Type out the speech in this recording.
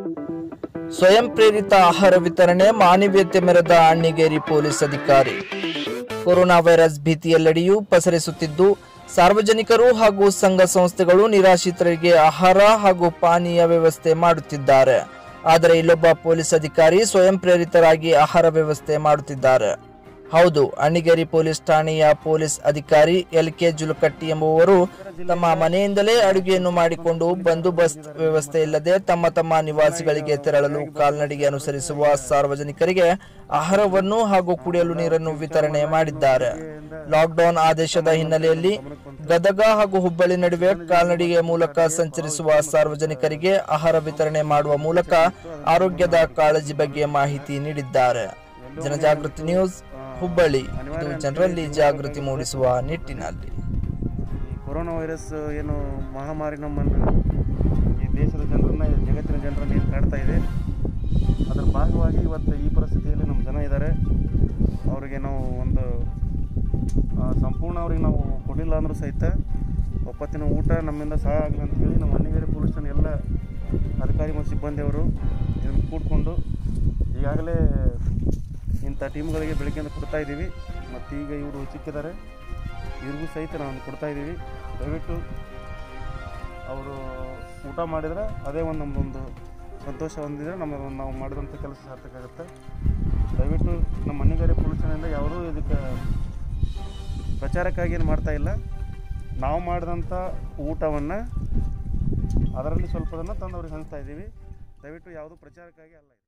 ಸ್ವಯಂ ಪ್ರೇರಿತ ಆಹಾರ ವಿತರಣೆ ಮಾನವೀಯತೆ ಮೆರೆದ ಅಣ್ಣಿಗೇರಿ ಪೊಲೀಸ್ ಅಧಿಕಾರಿ ಕೊರೋನಾ ವೈರಸ್ ಭೀತಿಯೆಲ್ಲೆಡೆಯೂ ಪಸರಿಸುತ್ತಿದ್ದು ಸಾರ್ವಜನಿಕರು ಹಾಗೂ ಸಂಘ ಸಂಸ್ಥೆಗಳು ನಿರಾಶ್ರಿತರಿಗೆ ಆಹಾರ ಹಾಗೂ ಪಾನೀಯ ವ್ಯವಸ್ಥೆ ಮಾಡುತ್ತಿದ್ದಾರೆ ಆದರೆ ಇಲ್ಲೊಬ್ಬ ಪೊಲೀಸ್ ಅಧಿಕಾರಿ ಸ್ವಯಂ ಪ್ರೇರಿತರಾಗಿ ಆಹಾರ ವ್ಯವಸ್ಥೆ ಮಾಡುತ್ತಿದ್ದಾರೆ ಹೌದು ಅಣ್ಣಿಗೇರಿ ಪೊಲೀಸ್ ಠಾಣೆಯ ಪೊಲೀಸ್ ಅಧಿಕಾರಿ ಎಲ್ ಕೆ ಜುಲಕಟ್ಟಿ ಎಂಬುವರು ತಮ್ಮ ಮನೆಯಿಂದಲೇ ಅಡುಗೆಯನ್ನು ಮಾಡಿಕೊಂಡು ಬಂದೋಬಸ್ತ್ ವ್ಯವಸ್ಥೆ ಇಲ್ಲದೆ ತಮ್ಮ ತಮ್ಮ ನಿವಾಸಿಗಳಿಗೆ ತೆರಳಲು ಕಾಲ್ನಡಿಗೆ ಅನುಸರಿಸುವ ಸಾರ್ವಜನಿಕರಿಗೆ ಆಹಾರವನ್ನು ಹಾಗೂ ಕುಡಿಯಲು ನೀರನ್ನು ವಿತರಣೆ ಮಾಡಿದ್ದಾರೆ ಲಾಕ್ಡೌನ್ ಆದೇಶದ ಹಿನ್ನೆಲೆಯಲ್ಲಿ ಗದಗ ಹಾಗೂ ಹುಬ್ಬಳ್ಳಿ ನಡುವೆ ಕಾಲ್ನಡಿಗೆ ಮೂಲಕ ಸಂಚರಿಸುವ ಸಾರ್ವಜನಿಕರಿಗೆ ಆಹಾರ ವಿತರಣೆ ಮಾಡುವ ಮೂಲಕ ಆರೋಗ್ಯದ ಕಾಳಜಿ ಬಗ್ಗೆ ಮಾಹಿತಿ ನೀಡಿದ್ದಾರೆ ಜನಜಾಗೃತಿ ನ್ಯೂಸ್ ಹುಬ್ಬಳ್ಳಿ ಇದು ಜನರಲ್ಲಿ ಜಾಗೃತಿ ಮೂಡಿಸುವ ನಿಟ್ಟಿನಲ್ಲಿ ಈ ಕೊರೋನಾ ವೈರಸ್ ಏನು ಮಹಾಮಾರಿ ನಮ್ಮನ್ನು ಈ ದೇಶದ ಜನರನ್ನ ಈ ಜಗತ್ತಿನ ಜನರನ್ನ ಏನು ಕಾಡ್ತಾ ಇದೆ ಅದರ ಭಾಗವಾಗಿ ಇವತ್ತು ಈ ಪರಿಸ್ಥಿತಿಯಲ್ಲಿ ನಮ್ಮ ಜನ ಇದ್ದಾರೆ ಅವರಿಗೆ ನಾವು ಒಂದು ಆ, ಸಂಪೂರ್ಣ ಅವ್ರಿಗೆ ನಾವು ಕೊಡಲಿಲ್ಲ ಅಂದರೂ ಸಹಿತ ಒಪ್ಪತ್ತಿನ ಊಟ ನಮ್ಮಿಂದ ಸಹಾಯ ಆಗಲಿ ಅಂತ ಹೇಳಿ ನಮ್ಮ ಅಣ್ಣಿಗೇರಿ ಪೊಲೀಸ್ ಠಾಣೆ ಎಲ್ಲ ಅಧಿಕಾರಿ ಮತ್ತು ಸಿಬ್ಬಂದಿಯವರು ಇದನ್ನು ಕೂಡಿಕೊಂಡು ಈಗಾಗಲೇ ಇಂಥ ಟೀಮ್ಗಳಿಗೆ ಬೆಳಗ್ಗೆಯಿಂದ ಕೊಡ್ತಾ ಇದ್ದೀವಿ ಮತ್ತು ಈಗ ಇವರು ಚಿಕ್ಕಿದ್ದಾರೆ ಇವ್ರಿಗೂ ಸಹಿತ ನಾವು ಕೊಡ್ತಾ ಇದ್ದೀವಿ ದಯವಿಟ್ಟು ಅವರು ಊಟ ಮಾಡಿದರೆ ಅದೇ ಒಂದು ನಮ್ಮದೊಂದು ಸಂತೋಷ ಹೊಂದಿದರೆ ನಮ್ಮ ನಾವು ಮಾಡಿದಂಥ ಕೆಲಸ ಸಾರ್ಥಕ ಆಗುತ್ತೆ ದಯವಿಟ್ಟು ನಮ್ಮ ಮನೆಗಾರಿ ಪೊಲೀಸರಿಂದ ಯಾವುದೂ ಇದಕ್ಕೆ ಪ್ರಚಾರಕ್ಕಾಗಿ ಏನು ಮಾಡ್ತಾ ಇಲ್ಲ ನಾವು ಮಾಡಿದಂಥ ಊಟವನ್ನು ಅದರಲ್ಲಿ ಸ್ವಲ್ಪದನ್ನು ತಂದು ಅವ್ರಿಗೆ ಹಂಚ್ತಾ ಇದ್ದೀವಿ ದಯವಿಟ್ಟು ಯಾವುದೂ ಪ್ರಚಾರಕ್ಕಾಗಿ ಅಲ್ಲ ಇದು.